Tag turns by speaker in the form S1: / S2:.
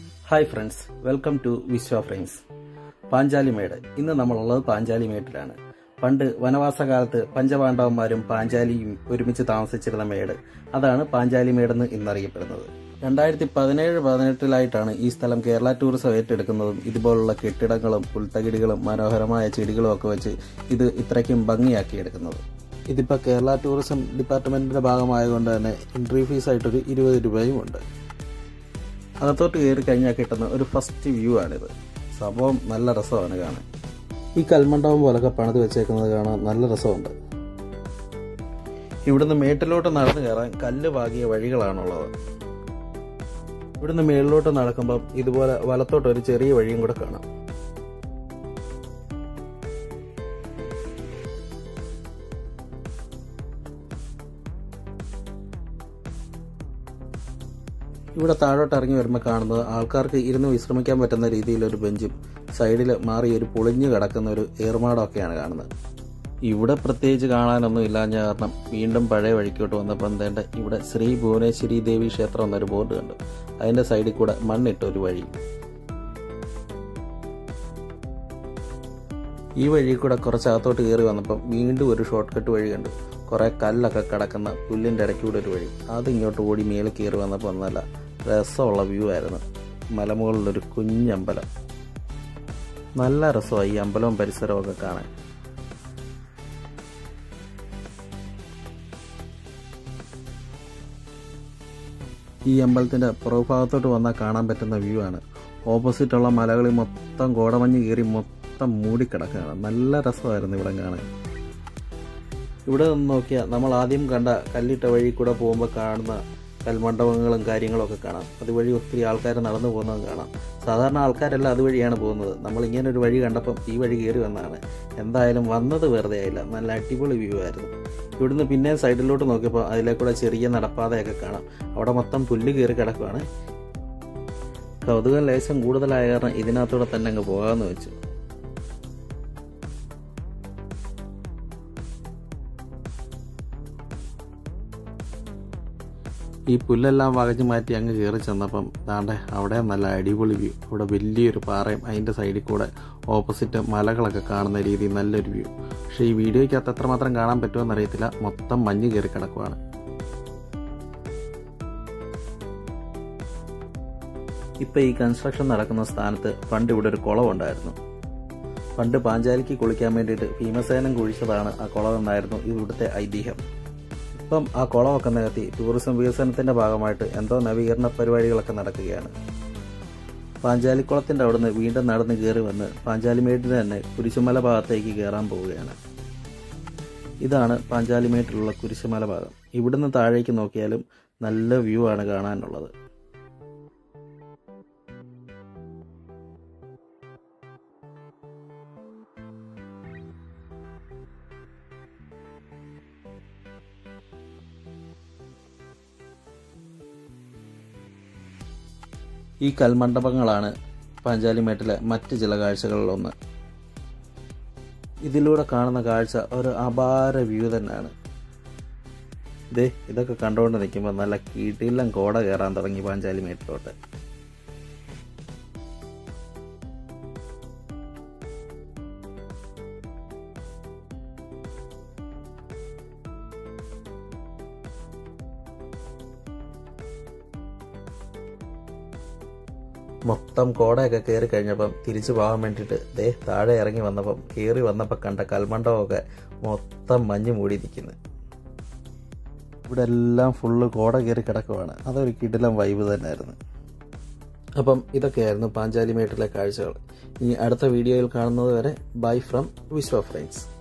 S1: hi friends welcome to Vishwa friends Panchalimedu ഇന്ന് നമ്മളുള്ളത് പാഞ്ചാലിമേട്ടിലാണ് പണ്ട് വനവാസകാലത്ത് പഞ്ചപാണ്ഡവന്മാരും പാഞ്ചാലിയും ഒരുമിച്ച് താമസിച്ചിരുന്ന മേട് അതാണ് പാഞ്ചാലിമേടെന്ന് ഇന്നറിയപ്പെടുന്നത് രണ്ടായിരത്തി പതിനേഴ് പതിനെട്ടിലായിട്ടാണ് ഈ സ്ഥലം കേരള ടൂറിസം ഏറ്റെടുക്കുന്നതും ഇതുപോലുള്ള കെട്ടിടങ്ങളും പുൽത്തകിടികളും മനോഹരമായ ചെടികളും ഒക്കെ വെച്ച് ഇത് ഇത്രയ്ക്കും ഭംഗിയാക്കിയെടുക്കുന്നത് ഇതിപ്പോൾ കേരള ടൂറിസം ഡിപ്പാർട്ട്മെന്റിന്റെ ഭാഗമായതുകൊണ്ട് തന്നെ എൻട്രി ഫീസ് ആയിട്ടൊരു ഇരുപത് രൂപയും ഉണ്ട് അകത്തോട്ട് കയറി കഴിഞ്ഞാൽ കിട്ടുന്ന ഒരു ഫസ്റ്റ് വ്യൂ ആണിത് സംഭവം നല്ല രസമാണ് കാണാൻ ഈ കൽമണ്ഡപം പോലൊക്കെ പണിത് വെച്ചേക്കുന്നത് കാണാൻ നല്ല രസമുണ്ട് ഇവിടുന്ന് മേട്ടിലോട്ട് നടന്നു കയറാൻ കല്ല് പാകിയ വഴികളാണുള്ളത് ഇവിടുന്ന് മേളിലോട്ട് നടക്കുമ്പം ഇതുപോലെ വലത്തോട്ട് ഒരു ചെറിയ വഴിയും കൂടെ കാണാം ഇവിടെ താഴോട്ട് ഇറങ്ങി വരുമ്പോൾ കാണുന്നത് ആൾക്കാർക്ക് ഇരുന്ന് വിശ്രമിക്കാൻ പറ്റുന്ന രീതിയിലൊരു ബെഞ്ചും സൈഡിൽ മാറി ഒരു പൊളിഞ്ഞു കിടക്കുന്ന ഒരു ഏർമാടമൊക്കെയാണ് കാണുന്നത് ഇവിടെ പ്രത്യേകിച്ച് കാണാനൊന്നും ഇല്ലാഞ്ഞ കാരണം വീണ്ടും പഴയ വഴിക്കോട്ട് വന്നപ്പോൾ എന്തേണ്ട ഇവിടെ ശ്രീ ഭുവനേശ്വരി ദേവി ക്ഷേത്രം എന്നൊരു ബോർഡ് കണ്ടു അതിന്റെ സൈഡിൽ കൂടെ മണ്ണിട്ട ഒരു വഴി ഈ വഴി കൂടെ കുറച്ച് അകത്തോട്ട് കയറി വന്നപ്പം വീണ്ടും ഒരു ഷോർട്ട് കട്ട് വഴി കണ്ടു കുറെ കല്ലൊക്കെ കിടക്കുന്ന പുല്ലിന്റെ ഇടയ്ക്കൂടെ ഒരു വഴി അത് ഇങ്ങോട്ട് ഓടി മേളിൽ കയറി വന്നപ്പോൾ നല്ല രസമുള്ള വ്യൂ ആയിരുന്നു മലമുകളിലൊരു കുഞ്ഞമ്പലം നല്ല രസമായി ഈ അമ്പലവും പരിസരവും ഒക്കെ കാണാൻ ഈ അമ്പലത്തിന്റെ പുറഭാഗത്തോട്ട് വന്നാൽ കാണാൻ പറ്റുന്ന വ്യൂ ആണ് ഓപ്പോസിറ്റ് ഉള്ള മലകളിൽ മൊത്തം കോടമഞ്ഞ് കയറി മൊത്തം മൂടിക്കിടക്കുകയാണ് നല്ല രസമായിരുന്നു ഇവിടെ കാണാൻ ഇവിടെ നിന്ന് നോക്കിയാൽ നമ്മൾ ആദ്യം കണ്ട കല്ലിട്ട വഴി കൂടെ പോകുമ്പോൾ കാണുന്ന കൽമണ്ഡപങ്ങളും കാര്യങ്ങളും ഒക്കെ കാണാം അതുവഴി ഒത്തിരി ആൾക്കാർ നടന്നു പോകുന്നത് കാണാം സാധാരണ ആൾക്കാരെല്ലാം അതുവഴിയാണ് പോകുന്നത് നമ്മൾ ഇങ്ങനെ ഒരു വഴി കണ്ടപ്പം ഈ വഴി കയറി വന്നതാണ് എന്തായാലും വന്നത് വെറുതെ ആയില്ല നല്ല അടിപൊളി വ്യൂ ആയിരുന്നു ഇവിടുന്ന് പിന്നെ സൈഡിലോട്ട് നോക്കിയപ്പോൾ അതിലേക്കൂടെ ചെറിയ നടപ്പാതയൊക്കെ കാണാം അവിടെ മൊത്തം പുല്ല് കയറി കിടക്കുവാണ് കൗതുകം ലേശം കൂടുതലായ കാരണം ഇതിനകത്തൂടെ തന്നെ അങ്ങ് പോകാമെന്ന് വെച്ചു ഈ പുല്ലെല്ലാം വകച്ചു മാറ്റി അങ്ങ് കയറി ചെന്നപ്പം ദാണ്ടെ അവിടെ നല്ല അടിപൊളി വ്യൂ അവിടെ വലിയൊരു പാറയും അതിൻ്റെ സൈഡിൽ കൂടെ ഓപ്പോസിറ്റ് മലകളൊക്കെ കാണുന്ന രീതിയിൽ നല്ലൊരു വ്യൂ പക്ഷേ ഈ വീഡിയോയ്ക്കകത്ത് എത്രമാത്രം കാണാൻ പറ്റുമെന്ന് അറിയത്തില്ല മൊത്തം മഞ്ഞ് കയറി കിടക്കുവാണ് ഇപ്പം ഈ കൺസ്ട്രക്ഷൻ നടക്കുന്ന സ്ഥാനത്ത് പണ്ട് ഇവിടെ ഒരു കുളമുണ്ടായിരുന്നു പണ്ട് പാഞ്ചാലിക്ക് കുളിക്കാൻ വേണ്ടിയിട്ട് ഭീമസേനൻ കുഴിച്ചതാണ് ആ കുളമെന്നായിരുന്നു ഇവിടുത്തെ ഐതിഹ്യം ഇപ്പം ആ കുളമൊക്കെ നികത്തി ടൂറിസം വികസനത്തിന്റെ ഭാഗമായിട്ട് എന്തോ നവീകരണ പരിപാടികളൊക്കെ നടക്കുകയാണ് പാഞ്ചാലിക്കുളത്തിന്റെ അവിടുന്ന് വീണ്ടും നടന്ന് കയറി വന്ന് പാഞ്ചാലിമേട്ടിന് തന്നെ കുരിശുമല ഭാഗത്തേക്ക് കയറാൻ പോവുകയാണ് ഇതാണ് പാഞ്ചാലിമേട്ടിലുള്ള കുരിശുമല ഭാഗം ഇവിടുന്ന് താഴേക്ക് നോക്കിയാലും നല്ല വ്യൂ ആണ് കാണാനുള്ളത് ഈ കൽമണ്ഡപങ്ങളാണ് പാഞ്ചാലിമേട്ടിലെ മറ്റ് ചില കാഴ്ചകളിലൊന്ന് ഇതിലൂടെ കാണുന്ന കാഴ്ച ഒരു അപാര വ്യൂ തന്നെയാണ് ദേ ഇതൊക്കെ കണ്ടുകൊണ്ട് നിൽക്കുമ്പോൾ നല്ല കീട്ടില്ലം കോട കയറാൻ തുടങ്ങി പാഞ്ചാലിമേട്ടിലോട്ട് മൊത്തം കോടയൊക്കെ കയറി കഴിഞ്ഞപ്പം തിരിച്ചു പോകാൻ വേണ്ടിയിട്ട് ദേ താഴെ ഇറങ്ങി വന്നപ്പം കയറി വന്നപ്പോൾ കണ്ട കൽമണ്ഡപമൊക്കെ മൊത്തം മഞ്ഞ് മൂടി നിൽക്കുന്നു ഇവിടെ എല്ലാം ഫുള്ള് കോട കയറി കിടക്കുവാണ് അതൊരു കിടിലം വൈബ് തന്നെയായിരുന്നു അപ്പം ഇതൊക്കെയായിരുന്നു പാഞ്ചാലിമേട്ടിലെ കാഴ്ചകൾ ഇനി അടുത്ത വീഡിയോയിൽ കാണുന്നത് വരെ ബൈ ഫ്രം വിശ്വ ഫ്രണ്ട്സ്